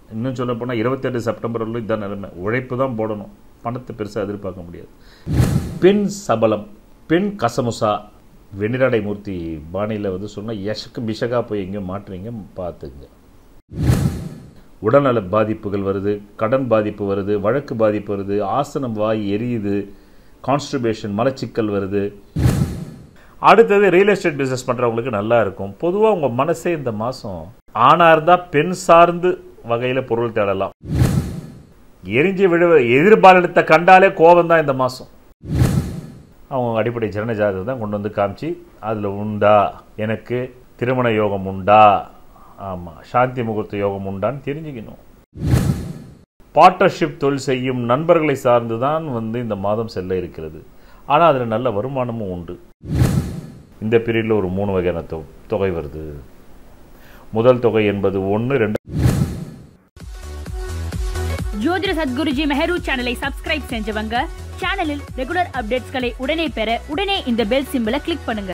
இன்னும் சொல்ல போனால் இருபத்தெட்டு செப்டம்பர் வரலும் இதான் நிலைமை உழைப்பு தான் போடணும் பணத்தை பெருசாக எதிர்பார்க்க முடியாது பெண் சபலம் பெண் கசமுசா வெண்ணிராடை மூர்த்தி பாணியில் வந்து சொன்னால் எஷக்கு பிஷகா போய் எங்கேயும் மாட்டுறீங்க பார்த்துங்க உடல்நல பாதிப்புகள் வருது கடன் பாதிப்பு வருது வழக்கு பாதிப்பு வருது ஆசனம் வாய் எரியுது கான்ஸ்டிபேஷன் மலச்சிக்கல் வருது அடுத்தது ரியல் எஸ்டேட் பிஸ்னஸ் பண்ணுறவங்களுக்கு நல்லா இருக்கும் பொதுவாக உங்கள் மனசே இந்த மாதம் ஆணாக இருந்தால் பெண் சார்ந்து வகையில் பொருள் தேடலாம் எரிஞ்சு விழு எதிர்பாலினத்தை கண்டாலே கோபம் தான் இந்த மாதம் அவங்க அடிப்படை ஜனன ஜாதகம் தான் கொண்டு வந்து காமிச்சு அதில் உண்டா எனக்கு திருமண யோகம் உண்டா ஆமாம் சாந்தி முகூர்த்த யோகம் உண்டான்னு தெரிஞ்சுக்கணும் பார்ட்னர்ஷிப் தொழில் செய்யும் நண்பர்களை சார்ந்து தான் வந்து இந்த மாதம் செல்ல இருக்கிறது ஆனால் அதில் நல்ல வருமானமும் உண்டு இந்த பீரியடில் ஒரு மூணு வகையான தொ தொகை வருது முதல் தொகை என்பது ஒன்று ரெண்டு ஜோதிட சத்குருஜி மெஹரு சேனலை சப்ஸ்கிரைப் செஞ்சவங்க சேனலில் ரெகுலர் அப்டேட்ஸ்களை உடனே பெற உடனே இந்த பெல் சிம்பிளை கிளிக் பண்ணுங்க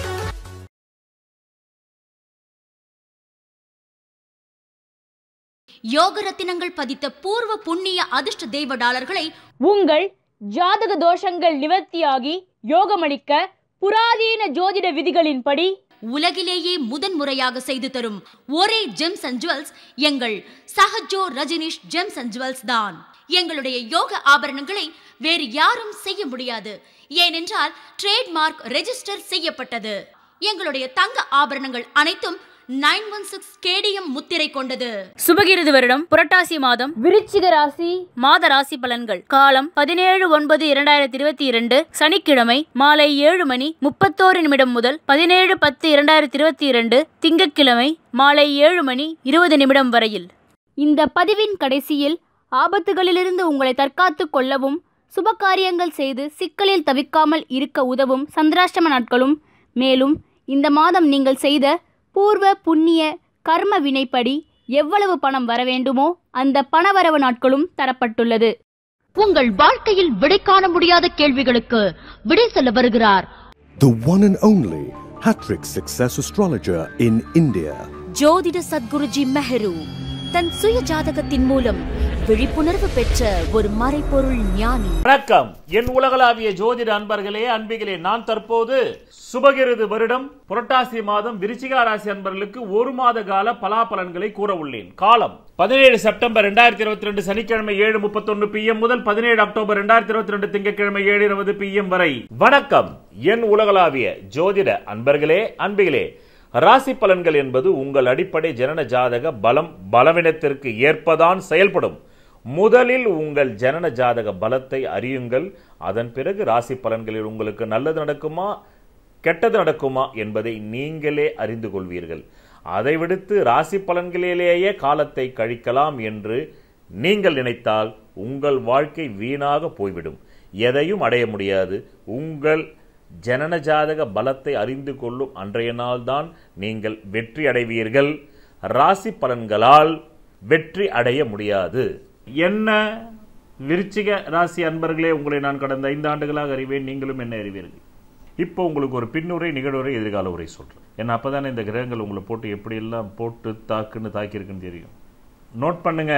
யோக ரத்தினங்கள் பதித்த பூர்வ புண்ணிய அதிர்ஷ்ட தெய்வ டாலர்களை உங்கள் ஜாதக தோஷங்கள் நிவர்த்தியாகி யோகமளிக்க புராதீன ஜோதிட விதிகளின்படி உலகிலேயே முதன்முறையாக செய்து தரும் ஒரே ஜெம்ஸ் அண்ட் ஜுவல்ஸ் எங்கள் Sahajo Rajneesh gems and jewels தான் எங்களுடைய யோக ஆபரணங்களை வேறு யாரும் செய்ய முடியாது ஏனென்றால் ட்ரேட்மார்க் ரெஜிஸ்டர் செய்யப்பட்டது எங்களுடைய தங்க ஆபரணங்கள் அனைத்தும் நைன் ஒன் சிக்ஸ் கேடிஎம் முத்திரை கொண்டது சுபகிருது வருடம் புரட்டாசி மாதம் விருச்சிக ராசி மாத ராசி பலன்கள் காலம் பதினேழு ஒன்பது இரண்டாயிரத்தி இருபத்தி இரண்டு சனிக்கிழமை மாலை ஏழு மணி முப்பத்தோரு நிமிடம் முதல் பதினேழு பத்து இரண்டாயிரத்தி இருபத்தி இரண்டு திங்கட்கிழமை மாலை ஏழு மணி இருபது நிமிடம் வரையில் இந்த பதிவின் கடைசியில் ஆபத்துகளிலிருந்து உங்களை தற்காத்துக் கொள்ளவும் சுபகாரியங்கள் செய்து சிக்கலில் தவிக்காமல் இருக்க உதவும் சந்திராஷ்டம நாட்களும் மேலும் இந்த மாதம் நீங்கள் செய்த பூர்வ புண்ணிய கர்ம வினைப்படி எவ்வளவு பணம் வர வேண்டுமோ அந்த பணவரவு நாட்களும் தரப்பட்டுள்ளது உங்கள் வாழ்க்கையில் விடை காண முடியாத கேள்விகளுக்கு விடை சொல்ல வருகிறார் The one and only Hattrick Success Astrologer in India. ஜோதிட சத்குருஜி மெஹரு தன் சுய ஜாதகத்தின் மூலம் விழிப்புணர்வு பெற்ற ஒரு மறைபொருள் ஞானி வணக்கம் என் உலகளாவிய ஜோதிட அன்பர்களே அன்பிகளே நான் தற்போது சுபகிருது வருடம் புரட்டாசி மாதம் விருச்சிகா ராசி அன்பர்களுக்கு ஒரு மாத கால பலாபலன்களை கூற உள்ளேன் காலம் பதினேழு செப்டம்பர் ரெண்டாயிரத்தி இருபத்தி ரெண்டு சனிக்கிழமை ஏழு முப்பத்தொன்னு பிஎம் முதல் பதினேழு அக்டோபர் ரெண்டாயிரத்தி இருபத்தி ரெண்டு திங்கட்கிழமை ஏழு இருபது பிஎம் வரை வணக்கம் என் உலகளாவிய ஜோதிட அன்பர்களே அன்பிகளே ராசி பலன்கள் என்பது உங்கள் அடிப்படை ஜனன ஜாதக பலம் பலவீனத்திற்கு ஏற்பதான் செயல்படும் முதலில் உங்கள் ஜனன ஜாதக பலத்தை அறியுங்கள் அதன் பிறகு ராசி பலன்களில் உங்களுக்கு நல்லது நடக்குமா கெட்டது நடக்குமா என்பதை நீங்களே அறிந்து கொள்வீர்கள் அதை விடுத்து ராசி பலன்களிலேயே காலத்தை கழிக்கலாம் என்று நீங்கள் நினைத்தால் உங்கள் வாழ்க்கை வீணாக போய்விடும் எதையும் அடைய முடியாது உங்கள் ஜனன ஜாதக பலத்தை அறிந்து கொள்ளும் அன்றைய நாள்தான் நீங்கள் வெற்றி அடைவீர்கள் ராசி பலன்களால் வெற்றி அடைய முடியாது என்ன விருச்சிக ராசி அன்பர்களே உங்களை நான் கடந்த ஐந்து ஆண்டுகளாக அறிவேன் நீங்களும் என்ன அறிவீர்கள் இப்போ உங்களுக்கு ஒரு பின்னுரை நிகழ்வுரை எதிர்கால உரை சொல்கிறேன் ஏன்னா அப்போ தானே இந்த கிரகங்கள் உங்களை போட்டு எப்படியெல்லாம் போட்டு தாக்குன்னு தாக்கியிருக்குன்னு தெரியும் நோட் பண்ணுங்க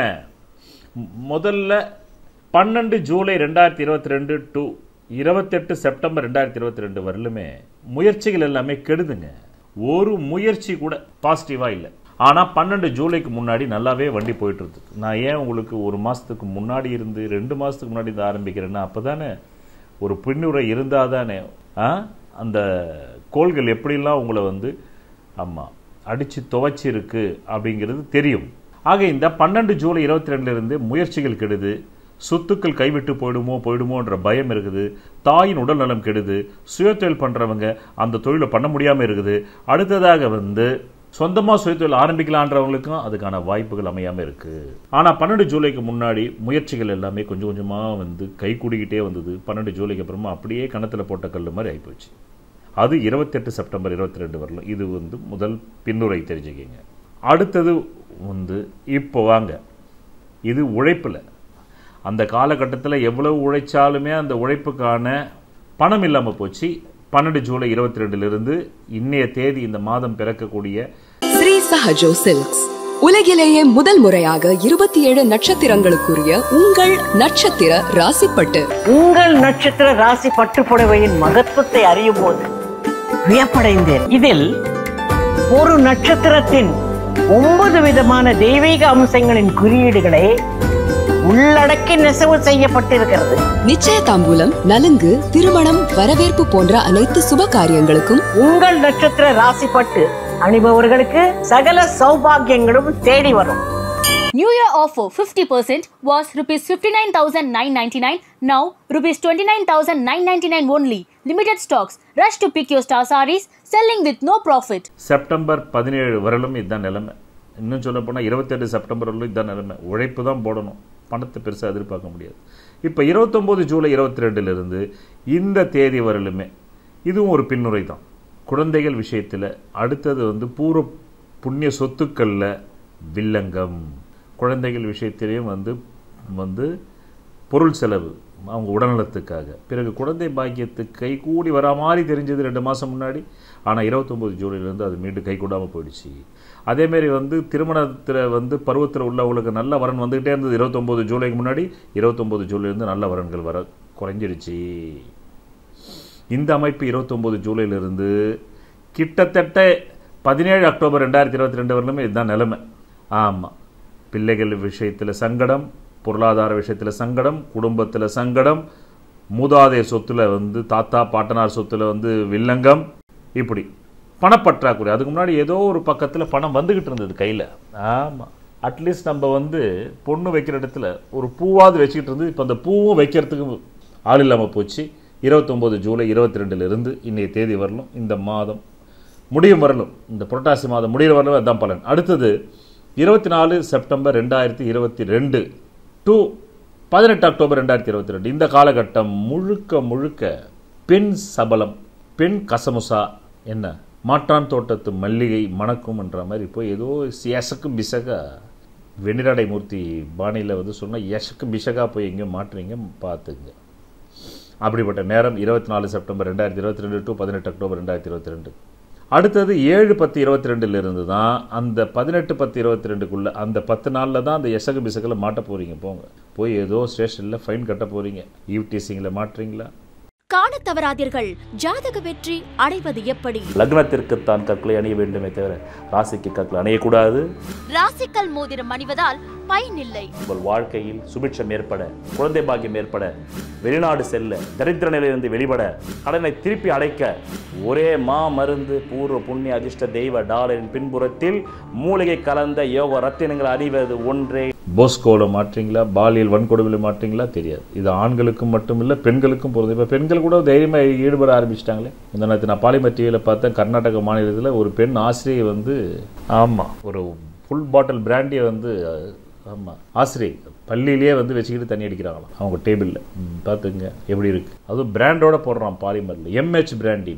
மு- முதல்ல பன்னெண்டு ஜூலை ரெண்டாயிரத்தி இருபத்தி ரெண்டு டு இருபத்தெட்டு செப்டம்பர் ரெண்டாயிரத்தி இருபத்தி ரெண்டு வரலுமே முயற்சிகள் எல்லாமே கெடுதுங்க ஒரு முயற்சி கூட பாசிட்டிவாக இல்லை ஆனால் பன்னெண்டு ஜூலைக்கு முன்னாடி நல்லாவே வண்டி போயிட்டு இருக்கு நான் ஏன் உங்களுக்கு ஒரு மாதத்துக்கு முன்னாடி இருந்து ரெண்டு மாதத்துக்கு முன்னாடி இருந்து ஆரம்பிக்கிறேன்னா அப்போ தானே ஒரு பின்னுரை இருந்தால் தானே ஆ அந்த கோள்கள் எப்படிலாம் உங்களை வந்து ஆமாம் அடித்து துவைச்சிருக்கு அப்படிங்கிறது தெரியும் ஆக இந்த பன்னெண்டு ஜூலை இருபத்தி ரெண்டுலேருந்து முயற்சிகள் கெடுது சொத்துக்கள் கைவிட்டு போயிடுமோ போயிடுமோன்ற பயம் இருக்குது தாயின் உடல்நலம் கெடுது சுயதொழில் பண்ணுறவங்க அந்த தொழிலை பண்ண முடியாமல் இருக்குது அடுத்ததாக வந்து சொந்தமாக சுயதொழில் ஆரம்பிக்கலான்றவங்களுக்கும் அதுக்கான வாய்ப்புகள் அமையாமல் இருக்குது ஆனால் பன்னெண்டு ஜூலைக்கு முன்னாடி முயற்சிகள் எல்லாமே கொஞ்சம் கொஞ்சமாக வந்து கை கூடிக்கிட்டே வந்தது பன்னெண்டு ஜூலைக்கு அப்புறமா அப்படியே கணத்தில் போட்ட கல் மாதிரி ஆகிப்போச்சு அது இருபத்தெட்டு செப்டம்பர் இருபத்தி ரெண்டு வரலாம் இது வந்து முதல் பின்னுரை தெரிஞ்சுக்கிங்க அடுத்தது வந்து இப்போ வாங்க இது உழைப்பில் அந்த காலகட்டத்தில் எவ்வளவு உழைச்சாலுமே அந்த உழைப்புக்கான பணம் இல்லாமல் போச்சு பன்னெண்டு ஜூலை இருபத்தி ரெண்டுலேருந்து இன்னைய தேதி இந்த மாதம் பிறக்கக்கூடிய Sri Sahajo Silks, உலகிலேயே முதல் முறையாக இருபத்தி ஏழு நட்சத்திரங்களுக்குரிய உங்கள் நட்சத்திர ராசிப்பட்டு உங்கள் நட்சத்திர ராசி பட்டுப்புடவையின் மகத்துவத்தை அறியும் போது வியப்படைந்தேன் இதில் ஒரு நட்சத்திரத்தின் ஒன்பது விதமான தெய்வீக அம்சங்களின் குறியீடுகளை உள்ளடக்கி நெசவு செய்யப்பட்டிருக்கிறது நிச்சய தாம்பூலம் நலுங்கு திருமணம் வரவேற்பு போன்ற அனைத்து சுப காரியங்களுக்கும் உங்கள் நட்சத்திர ராசி பட்டு அணிபவர்களுக்கு சகல சௌபாகியங்களும் தேடி வரும் New Year offer 50% was rupees 59,999. Now rupees 29,999 only. Limited stocks. Rush to pick your star sarees. Selling with no profit. September பதினேழு வரலும் இதுதான் நிலைமை இன்னும் சொல்ல போனால் இருபத்தெட்டு செப்டம்பர் வரலும் இதுதான் நிலைமை உழைப்பு தான் போடணும் பணத்தை பெருசாக எதிர்பார்க்க முடியாது இப்போ இருபத்தொம்போது ஜூலை இருபத்தி ரெண்டுலேருந்து இந்த தேதி வரலுமே இதுவும் ஒரு பின்னுரை தான் குழந்தைகள் விஷயத்தில் அடுத்தது வந்து பூர்வ புண்ணிய சொத்துக்களில் வில்லங்கம் குழந்தைகள் விஷயத்திலையும் வந்து வந்து பொருள் செலவு அவங்க உடல்நலத்துக்காக பிறகு குழந்தை பாக்கியத்துக்கு கை கூடி வரா மாதிரி தெரிஞ்சது ரெண்டு மாதம் முன்னாடி ஆனால் இருபத்தொம்போது ஜூலைலேருந்து அது மீண்டும் கை கூடாமல் போயிடுச்சு அதேமாரி வந்து திருமணத்தில் வந்து பருவத்தில் உள்ளவங்களுக்கு நல்ல வரன் வந்துக்கிட்டே இருந்தது இருபத்தொம்போது ஜூலைக்கு முன்னாடி இருபத்தொம்போது ஜூலைலேருந்து நல்ல வரன்கள் வர குறைஞ்சிடுச்சு இந்த அமைப்பு இருபத்தொம்போது ஜூலையிலிருந்து கிட்டத்தட்ட பதினேழு அக்டோபர் ரெண்டாயிரத்தி இருபத்தி ரெண்டு வரலுமே இதுதான் நிலைமை ஆமாம் பிள்ளைகள் விஷயத்தில் சங்கடம் பொருளாதார விஷயத்தில் சங்கடம் குடும்பத்தில் சங்கடம் மூதாதையர் சொத்துல வந்து தாத்தா பாட்டனார் சொத்துல வந்து வில்லங்கம் இப்படி பணப்பற்றாக்குறை அதுக்கு முன்னாடி ஏதோ ஒரு பக்கத்தில் பணம் வந்துக்கிட்டு இருந்தது கையில் ஆமாம் அட்லீஸ்ட் நம்ம வந்து பொண்ணு வைக்கிற இடத்துல ஒரு பூவாவது வச்சுக்கிட்டு இருந்து இப்போ அந்த பூவும் வைக்கிறதுக்கு ஆள் இல்லாமல் போச்சு இருபத்தொம்போது ஜூலை இருபத்தி ரெண்டுலேருந்து இன்றைய தேதி வரலும் இந்த மாதம் முடியும் வரலும் இந்த புரட்டாசி மாதம் முடிகிற வரலும் அதுதான் பலன் அடுத்தது இருபத்தி நாலு செப்டம்பர் ரெண்டாயிரத்தி இருபத்தி ரெண்டு டு பதினெட்டு அக்டோபர் ரெண்டாயிரத்தி இருபத்தி ரெண்டு இந்த காலகட்டம் முழுக்க முழுக்க பெண் சபலம் பெண் கசமுசா என்ன மாற்றான் தோட்டத்து மல்லிகை மணக்கும் என்ற மாதிரி போய் ஏதோ எசக்கு பிசகா வெண்ணிராடை மூர்த்தி பாணியில் வந்து சொன்னால் எசக்கு பிசகா போய் எங்கேயும் மாட்டுறீங்க பார்த்துங்க அப்படிப்பட்ட நேரம் இருபத்தி நாலு செப்டம்பர் ரெண்டாயிரத்தி இருபத்தி ரெண்டு டு பதினெட்டு அக்டோபர் ரெண்டாயிரத்தி இருபத்தி ரெண்டு அடுத்தது ஏழு பத்து இருபத்தி ரெண்டுலேருந்து தான் அந்த பதினெட்டு பத்து இருபத்தி ரெண்டுக்குள்ளே அந்த பத்து நாளில் தான் அந்த எசகு பிசகில் மாட்ட போகிறீங்க போங்க போய் ஏதோ ஸ்டேஷனில் ஃபைன் கட்ட போகிறீங்க ஈவ் டீசிங்கில் மாட்டுறீங்களா காணத் தவறாதீர்கள் ஜாதக வெற்றி அடைவது எப்படி லக்னத்திற்குத்தான் கற்களை அணிய வேண்டுமே தவிர ராசிக்கு கற்களை அணியக்கூடாது ராசிக்கல் மோதிரம் அணிவதால் பயனில்லை உங்கள் வாழ்க்கையில் சுபிட்சம் ஏற்பட குழந்தை பாக்கியம் ஏற்பட வெளிநாடு செல்ல தரித்திர நிலையிலிருந்து வெளிப்பட கடனை திருப்பி அடைக்க ஒரே மா மருந்து பூர்வ புண்ணிய அதிர்ஷ்ட தெய்வ டாலரின் பின்புறத்தில் மூலிகை கலந்த யோக ரத்தினங்கள் அறிவது ஒன்றே போஸ்கோவில் மாற்றீங்களா பாலியல் வன்கொடுமையில் மாற்றீங்களா தெரியாது இது ஆண்களுக்கும் மட்டும் இல்லை பெண்களுக்கும் பொருந்தும் இப்போ பெண்கள் கூட தைரியமாக ஈடுபட ஆரம்பிச்சிட்டாங்களே இந்த நேரத்தில் நான் பாலிமர் டிவியில் பார்த்தேன் கர்நாடக மாநிலத்தில் ஒரு பெண் ஆசிரியை வந்து ஆமாம் ஒரு ஃபுல் பாட்டில் பிராண்டியை வந்து ஆமாம் ஆசிரியர் பள்ளியிலேயே வந்து வச்சுக்கிட்டு தண்ணி அடிக்கிறாங்களாம் அவங்க டேபிளில் பார்த்துங்க எப்படி இருக்குது அதுவும் பிராண்டோட போடுறான் பாலிமரில் MH brandy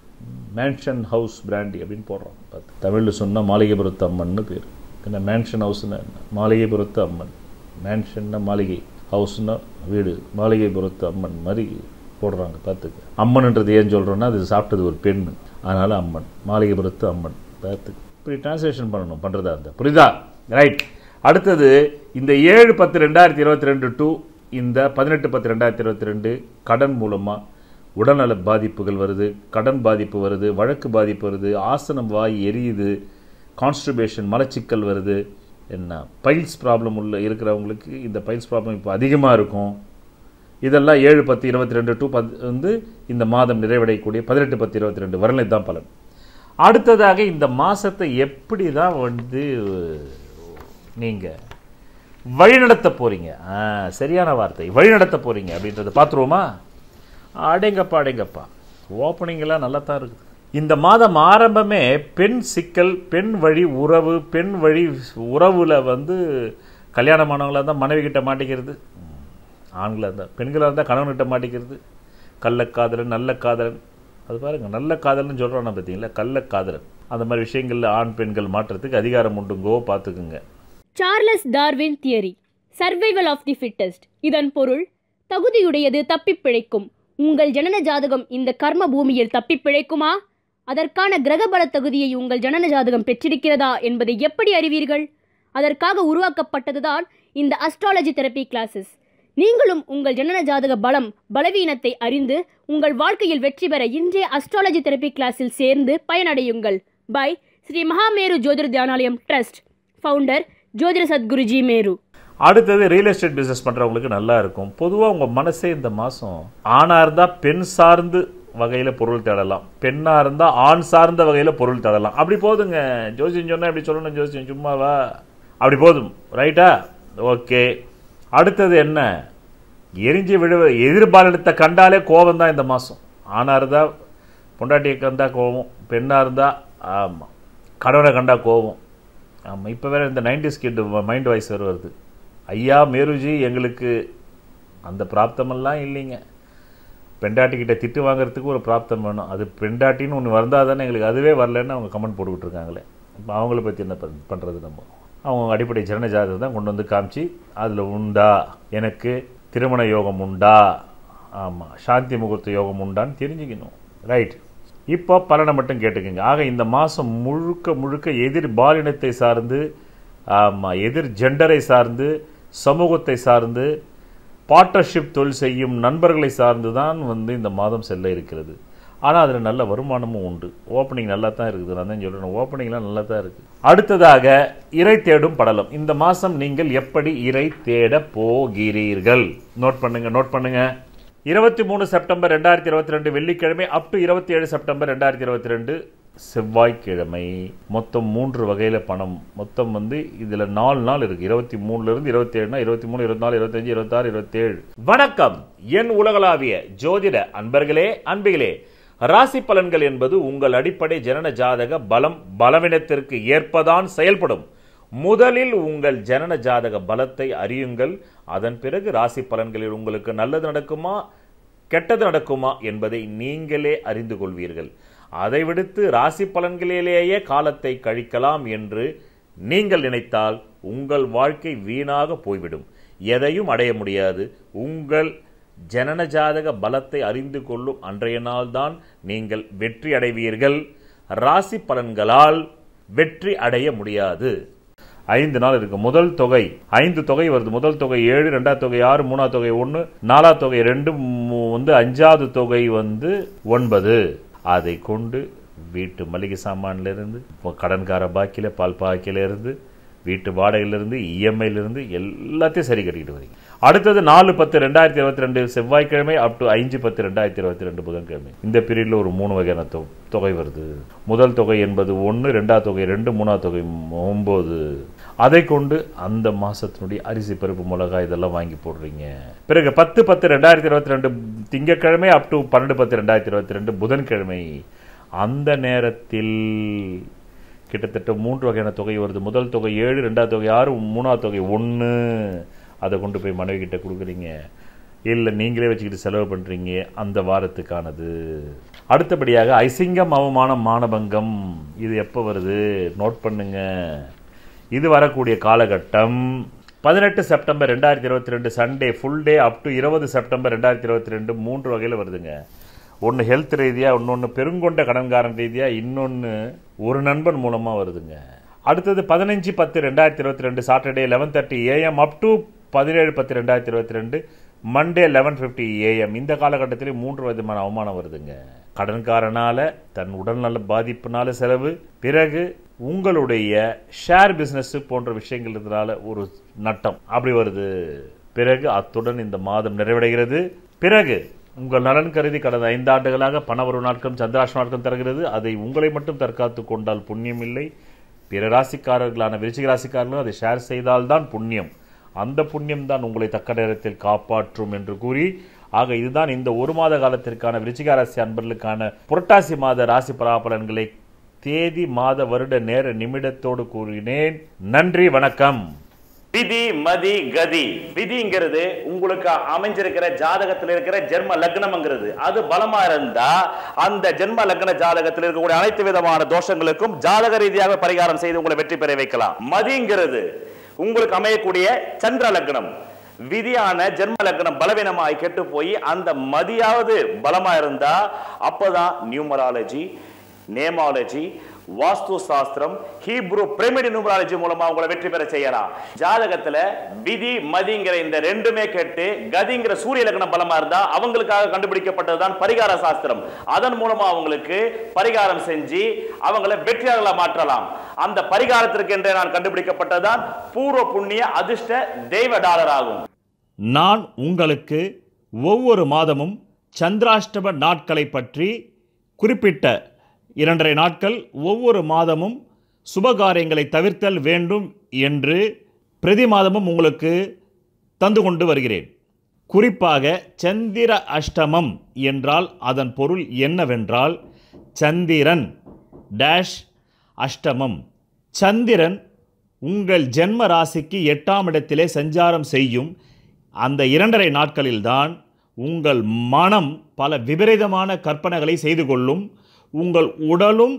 mansion house brandy அப்படின்னு போடுறான் பார்த்து தமிழில் சொன்னால் மாளிகைபுரத்து அம்மன்னு பேர் என்ன மேன்ஷன் ஹவுஸ்னா என்ன மாளிகைபுரத்து அம்மன் மேன்ஷன்னா மாளிகை ஹவுஸ்னா வீடு மாளிகைபுரத்து அம்மன் மாதிரி போடுறாங்க பார்த்துக்க அம்மன்ன்றது ஏன் சொல்கிறோன்னா அது சாப்பிட்டது ஒரு பெண் அதனால் அம்மன் மாளிகைபுரத்து அம்மன் பார்த்துக்க இப்படி டிரான்ஸ்லேஷன் பண்ணணும் பண்ணுறதா இருந்தால் புரியுதா ரைட் அடுத்தது இந்த ஏழு பத்து ரெண்டாயிரத்தி இருபத்தி ரெண்டு டு இந்த பதினெட்டு பத்து ரெண்டாயிரத்தி இருபத்தி ரெண்டு கடன் மூலமாக உடல்நல பாதிப்புகள் வருது கடன் பாதிப்பு வருது வழக்கு பாதிப்பு வருது ஆசனம் வாய் எரியுது கான்ஸ்டிபேஷன் மலச்சிக்கல் வருது என்ன பைல்ஸ் ப்ராப்ளம் உள்ள இருக்கிறவங்களுக்கு இந்த பைல்ஸ் ப்ராப்ளம் இப்போ அதிகமாக இருக்கும் இதெல்லாம் ஏழு பத்து இருபத்தி ரெண்டு டு பத் வந்து இந்த மாதம் நிறைவடையக்கூடிய பதினெட்டு பத்து இருபத்தி ரெண்டு வரலை தான் பலன் அடுத்ததாக இந்த மாதத்தை எப்படி தான் வந்து நீங்கள் வழிநடத்த போகிறீங்க சரியான வார்த்தை வழிநடத்த போகிறீங்க அப்படின்றத பார்த்துருவோமா அடேங்கப்பா அடேங்கப்பா ஓப்பனிங்கெல்லாம் நல்லா தான் இருக்குது இந்த மாதம் ஆரம்பமே பெண் சிக்கல் பெண் வழி உறவு பெண் வழி உறவில் வந்து கல்யாணமானவங்களாக இருந்தால் மனைவி கிட்ட மாட்டிக்கிறது ஆண்களாக இருந்தால் பெண்களாக இருந்தால் கணவன்கிட்ட மாட்டிக்கிறது கள்ளக்காதலன் நல்ல காதலன் அது பாருங்கள் நல்ல காதல்னு சொல்கிறோன்னா பார்த்தீங்களா கள்ளக்காதலன் அந்த மாதிரி விஷயங்களில் ஆண் பெண்கள் மாற்றத்துக்கு அதிகாரம் உண்டுங்கோ பார்த்துக்குங்க Charles Darwin theory survival of the fittest இதன் பொருள் தகுதியுடையது தப்பிப் பிழைக்கும் உங்கள் ஜனன ஜாதகம் இந்த கர்ம பூமியில் தப்பிப் பிழைக்குமா அதற்கான கிரகபல தகுதியை உங்கள் ஜனன ஜாதகம் பெற்றிருக்கிறதா என்பதை எப்படி அறிவீர்கள் அதற்காக உருவாக்கப்பட்டதுதான் இந்த அஸ்ட்ராலஜி தெரப்பி கிளாஸஸ் நீங்களும் உங்கள் ஜனன ஜாதக பலம் பலவீனத்தை அறிந்து உங்கள் வாழ்க்கையில் வெற்றி பெற இன்றைய அஸ்ட்ராலஜி தெரப்பி கிளாஸில் சேர்ந்து பயனடையுங்கள் by Sri Mahameru Jyothir Dhyanalayam trust founder ஜோதிட சத்குருஜி மேரு அடுத்தது ரியல் எஸ்டேட் பிஸ்னஸ் பண்ணுறவங்களுக்கு நல்லா இருக்கும் பொதுவாக உங்கள் மனசே இந்த மாதம் ஆணாக இருந்தால் பெண் சார்ந்து வகையில் பொருள் தேடலாம் பெண்ணாக இருந்தால் ஆண் சார்ந்த வகையில் பொருள் தேடலாம் அப்படி போதுங்க ஜோசியம் சொன்னால் எப்படி சொல்லணும் ஜோசியம் சும்மாவா அப்படி போதும் ரைட்டா ஓகே அடுத்தது என்ன எரிஞ்சு விழு எதிர்பாலினத்தை கண்டாலே கோபம் தான் இந்த மாதம் ஆணாக இருந்தால் பொண்டாட்டியை கண்டா கோபம் பெண்ணாக இருந்தால் ஆமாம் கடவுளை கண்டா கோபம் ஆமாம் இப்போ வேற இந்த நைன்டிஸ் கிட் மைண்ட் வாய்ஸ் வேறு வருது ஐயா மேருஜி எங்களுக்கு அந்த பிராப்தமெல்லாம் இல்லைங்க பெண்டாட்டிக்கிட்ட திட்டு வாங்குறதுக்கு ஒரு பிராப்தம் வேணும் அது பெண்டாட்டின்னு ஒன்று வந்தால் தானே எங்களுக்கு அதுவே வரலன்னு அவங்க கமெண்ட் போட்டுக்கிட்டு இருக்காங்களே இப்போ அவங்கள பற்றி என்ன பண் பண்ணுறது நம்ம அவங்க அடிப்படை ஜனன ஜாதகம் தான் கொண்டு வந்து காமிச்சு அதில் உண்டா எனக்கு திருமண யோகம் உண்டா ஆமாம் சாந்தி முகூர்த்த யோகம் உண்டான்னு தெரிஞ்சுக்கணும் ரைட் இப்போ பலனை மட்டும் கேட்டுக்கோங்க ஆக இந்த மாதம் முழுக்க முழுக்க எதிர் பாலினத்தை சார்ந்து ஆமாம் எதிர் ஜெண்டரை சார்ந்து சமூகத்தை சார்ந்து பார்ட்னர்ஷிப் தொழில் செய்யும் நண்பர்களை சார்ந்து தான் வந்து இந்த மாதம் செல்ல இருக்கிறது ஆனால் அதில் நல்ல வருமானமும் உண்டு ஓப்பனிங் நல்லா தான் இருக்குது நான் தான் சொல்கிறேன் ஓப்பனிங்லாம் நல்லா தான் இருக்குது அடுத்ததாக இறை தேடும் படலம் இந்த மாதம் நீங்கள் எப்படி இறை தேட போகிறீர்கள் நோட் பண்ணுங்க நோட் பண்ணுங்க இருபத்தி மூணு செப்டம்பர் ரெண்டாயிரத்தி இருபத்தி ரெண்டு வெள்ளிக்கிழமை அப் டு இருபத்தி ஏழு செப்டம்பர் ரெண்டாயிரத்தி இருபத்தி ரெண்டு செவ்வாய்க்கிழமை மொத்தம் மூன்று வகையில் பணம் மொத்தம் வந்து இதில் நாலு நாள் இருக்கு இருபத்தி மூணுலேருந்து இருபத்தி ஏழுனா இருபத்தி மூணு இருபத்தி நாலு இருபத்தஞ்சு இருபத்தாறு இருபத்தேழு வணக்கம் என் உலகளாவிய ஜோதிட அன்பர்களே அன்பிகளே ராசி பலன்கள் என்பது உங்கள் அடிப்படை ஜனன ஜாதக பலம் பலவீனத்திற்கு ஏற்பதான் செயல்படும் முதலில் உங்கள் ஜனன ஜாதக பலத்தை அறியுங்கள் அதன் பிறகு ராசி பலன்களில் உங்களுக்கு நல்லது நடக்குமா கெட்டது நடக்குமா என்பதை நீங்களே அறிந்து கொள்வீர்கள் அதை விடுத்து ராசி பலன்களிலேயே காலத்தை கழிக்கலாம் என்று நீங்கள் நினைத்தால் உங்கள் வாழ்க்கை வீணாக போய்விடும் எதையும் அடைய முடியாது உங்கள் ஜனன ஜாதக பலத்தை அறிந்து கொள்ளும் அன்றைய நாள்தான் நீங்கள் வெற்றி அடைவீர்கள் ராசி பலன்களால் வெற்றி அடைய முடியாது ஐந்து நாள் இருக்கு முதல் தொகை ஐந்து தொகை வருது முதல் தொகை ஏழு ரெண்டாவது தொகை ஆறு மூணாவது தொகை ஒன்று நாலாவது தொகை ரெண்டு மூ- வந்து அஞ்சாவது தொகை வந்து ஒன்பது அதை கொண்டு வீட்டு மளிகை சாமான்ல இருந்து இப்போ கடன்கார பாக்கியில பால் பாக்கியில இருந்து வீட்டு வாடகையிலிருந்து இஎம்ஐலேருந்து எல்லாத்தையும் சரி கட்டிக்கிட்டு வரீங்க அடுத்தது நாலு பத்து ரெண்டாயிரத்தி இருபத்தி ரெண்டு செவ்வாய்க்கிழமை அப் டு அஞ்சு பத்து ரெண்டாயிரத்தி இருபத்தி ரெண்டு புதன்கிழமை இந்த பீரியடில் ஒரு மூணு வகையான தொ- தொகை வருது முதல் தொகை என்பது ஒன்று ரெண்டாவது தொகை ரெண்டு மூணாவது தொகை ஒம்பது அதை கொண்டு அந்த மாசத்தினுடைய அரிசி பருப்பு மிளகாய் இதெல்லாம் வாங்கி போடுறீங்க பிறகு பத்து பத்து ரெண்டாயிரத்தி இருபத்தி ரெண்டு திங்கட்கிழமை அப் டு பன்னெண்டு பத்து ரெண்டாயிரத்தி இருபத்தி ரெண்டு புதன்கிழமை அந்த நேரத்தில் கிட்டத்தட்ட மூன்று வகையான தொகை வருது முதல் தொகை ஏழு ரெண்டாவது தொகை ஆறு மூணாவது தொகை ஒன்று அதை கொண்டு போய் மனைவி கிட்ட கொடுக்குறீங்க இல்லை நீங்களே வச்சுக்கிட்டு செலவு பண்ணுறீங்க அந்த வாரத்துக்கானது அடுத்தபடியாக ஐசிங்கம் அவமானம் மானபங்கம் இது எப்போ வருது நோட் பண்ணுங்க இது வரக்கூடிய காலகட்டம் பதினெட்டு செப்டம்பர் ரெண்டாயிரத்தி இருபத்தி ரெண்டு Sunday full day up to இருபது செப்டம்பர் ரெண்டாயிரத்தி இருபத்தி ரெண்டு மூன்று வகையில் வருதுங்க ஒன்று ஹெல்த் ரீதியாக இன்னொன்று பெருங்கொண்ட கடன்காரன் ரீதியாக இன்னொன்று ஒரு நண்பன் மூலமாக வருதுங்க அடுத்தது பதினஞ்சு பத்து ரெண்டாயிரத்தி இருபத்தி ரெண்டு Saturday eleven thirty AM up to பதினேழு பத்து ரெண்டாயிரத்தி இருபத்தி ரெண்டு மண்டே லெவன் ஃபிஃப்டி ஏஎம் இந்த காலகட்டத்திலே மூன்று விதமான அவமானம் வருதுங்க கடன்காரனால தன் உடல்நல பாதிப்புனால செலவு பிறகு உங்களுடைய ஷேர் பிசினஸ் போன்ற விஷயங்கள் இதனால ஒரு நட்டம் அப்படி வருது பிறகு அத்துடன் இந்த மாதம் நிறைவடைகிறது பிறகு உங்கள் நலன் கருதி கடந்த ஐந்து ஆண்டுகளாக பணவரவு நாட்களும் சந்திராஷ்ட நாட்களும் தருகிறது அதை உங்களை மட்டும் தற்காத்து கொண்டால் புண்ணியம் இல்லை பிற ராசிக்காரர்களான விருச்சிக ராசிக்காரர்களும் அதை ஷேர் செய்தால்தான் புண்ணியம் அந்த புண்ணியம் தான் உங்களை தக்க நேரத்தில் காப்பாற்றும் என்று கூறி ஆக இதுதான் இந்த ஒரு மாத காலத்திற்கான விருச்சிக ராசி அன்பர்களுக்கான புரட்டாசி மாத ராசி பலாபலன்களை தேதி மாத வருட நேர நிமிடத்தோடு கூறினேன் நன்றி வணக்கம் விதி மதி கதி விதிங்கிறது உங்களுக்கு அமைஞ்சிருக்கிற ஜாதகத்தில் இருக்கிற ஜென்ம லக்னம்ங்கிறது அது பலமா இருந்தா அந்த ஜென்ம லக்ன ஜாதகத்தில் இருக்கக்கூடிய அனைத்து விதமான தோஷங்களுக்கும் ஜாதக ரீதியாக பரிகாரம் செய்து உங்களை வெற்றி பெற வைக்கலாம் மதிங்கிறது உங்களுக்கு அமையக்கூடிய சந்திர லக்னம் விதியான ஜென்ம லக்னம் பலவீனமாய் கெட்டு போய் அந்த மதியாவது பலமா இருந்தா அப்பதான் நியூமராலஜி நேமாலஜி வாஸ்து சாஸ்திரம் ஹீப்ரு பிரமிடு நியூமராலஜி மூலமா உங்களை வெற்றி பெற செய்யலாம் ஜாதகத்துல விதி மதிங்கிற இந்த ரெண்டுமே கேட்டு கதிங்கிற சூரிய லக்னம் பலமா இருந்தா அவங்களுக்காக கண்டுபிடிக்கப்பட்டதுதான் பரிகார சாஸ்திரம் அதன் மூலமா அவங்களுக்கு பரிகாரம் செஞ்சு அவங்களை வெற்றியாளர்களா மாற்றலாம் அந்த பரிகாரத்திற்கு என்றே நான் கண்டுபிடிக்கப்பட்டதுதான் பூர்வ புண்ணிய அதிர்ஷ்ட தெய்வ டாலர் ஆகும் நான் உங்களுக்கு ஒவ்வொரு மாதமும் சந்திராஷ்டம நாட்களை பற்றி குறிப்பிட்ட இரண்டரை நாட்கள் ஒவ்வொரு மாதமும் சுபகாரியங்களை தவிர்த்தல் வேண்டும் என்று பிரதி மாதமும் உங்களுக்கு தந்து கொண்டு வருகிறேன் குறிப்பாக சந்திர அஷ்டமம் என்றால் அதன் பொருள் என்னவென்றால் சந்திரன் டேஷ் அஷ்டமம் சந்திரன் உங்கள் ஜென்ம ராசிக்கு எட்டாம் இடத்திலே சஞ்சாரம் செய்யும் அந்த இரண்டரை நாட்களில்தான் உங்கள் மனம் பல விபரீதமான கற்பனைகளை செய்து கொள்ளும் உங்கள் உடலும்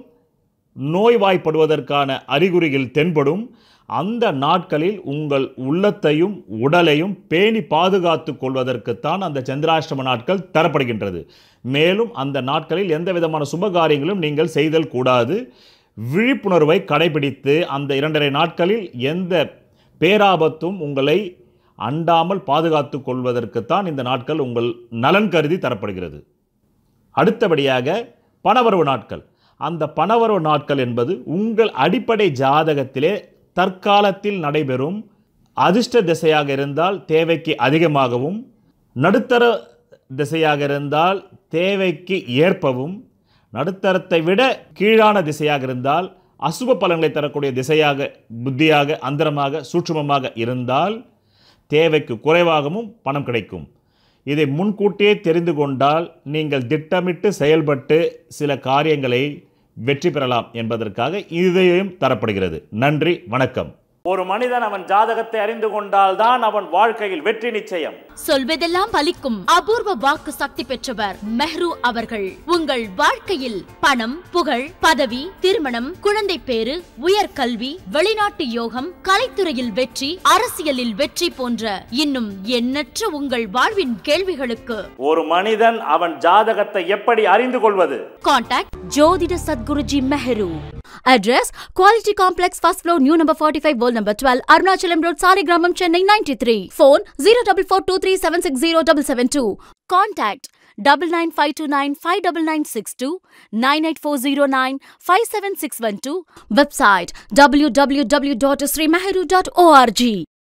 நோய்வாய்ப்படுவதற்கான அறிகுறிகள் தென்படும் அந்த நாட்களில் உங்கள் உள்ளத்தையும் உடலையும் பேணி பாதுகாத்து கொள்வதற்குத்தான் அந்த சந்திராஷ்டம நாட்கள் தரப்படுகின்றது மேலும் அந்த நாட்களில் எந்த விதமான சுபகாரியங்களும் நீங்கள் செய்தல் கூடாது விழிப்புணர்வை கடைபிடித்து அந்த இரண்டரை நாட்களில் எந்த பேராபத்தும் உங்களை அண்டாமல் பாதுகாத்து கொள்வதற்குத்தான் இந்த நாட்கள் உங்கள் நலன் கருதி தரப்படுகிறது அடுத்தபடியாக பணவரவு நாட்கள் அந்த பணவரவு நாட்கள் என்பது உங்கள் அடிப்படை ஜாதகத்திலே தற்காலத்தில் நடைபெறும் அதிர்ஷ்ட திசையாக இருந்தால் தேவைக்கு அதிகமாகவும் நடுத்தர திசையாக இருந்தால் தேவைக்கு ஏற்பவும் நடுத்தரத்தை விட கீழான திசையாக இருந்தால் அசுப பலன்களை தரக்கூடிய திசையாக புத்தியாக அந்தரமாக சூட்சுமமாக இருந்தால் தேவைக்கு குறைவாகவும் பணம் கிடைக்கும் இதை முன்கூட்டியே தெரிந்து கொண்டால் நீங்கள் திட்டமிட்டு செயல்பட்டு சில காரியங்களை வெற்றி பெறலாம் என்பதற்காக இதையும் தரப்படுகிறது நன்றி வணக்கம் ஒரு மனிதன் அவன் ஜாதகத்தை அறிந்து கொண்டால்தான் அவன் வாழ்க்கையில் வெற்றி நிச்சயம் சொல்வதெல்லாம் பலிக்கும் அபூர்வ வாக்கு சக்தி பெற்றவர் மெஹ்ரு அவர்கள் உங்கள் வாழ்க்கையில் பணம் புகழ் பதவி திருமணம் குழந்தை பேரு உயர்கல்வி வெளிநாட்டு யோகம் கலைத்துறையில் வெற்றி அரசியலில் வெற்றி போன்ற இன்னும் எண்ணற்ற உங்கள் வாழ்வின் கேள்விகளுக்கு ஒரு மனிதன் அவன் ஜாதகத்தை எப்படி அறிந்து கொள்வது Contact Jodhida Sadguruji Meheru. Address Quality Complex First Floor New Number 45 World Number 12 Arunachalam Road Sarigramam Chennai 93 Phone 0442360772 Contact double nine five two nine five double nine six two nine eight four zero nine five seven six one two Website www.srimeheru.org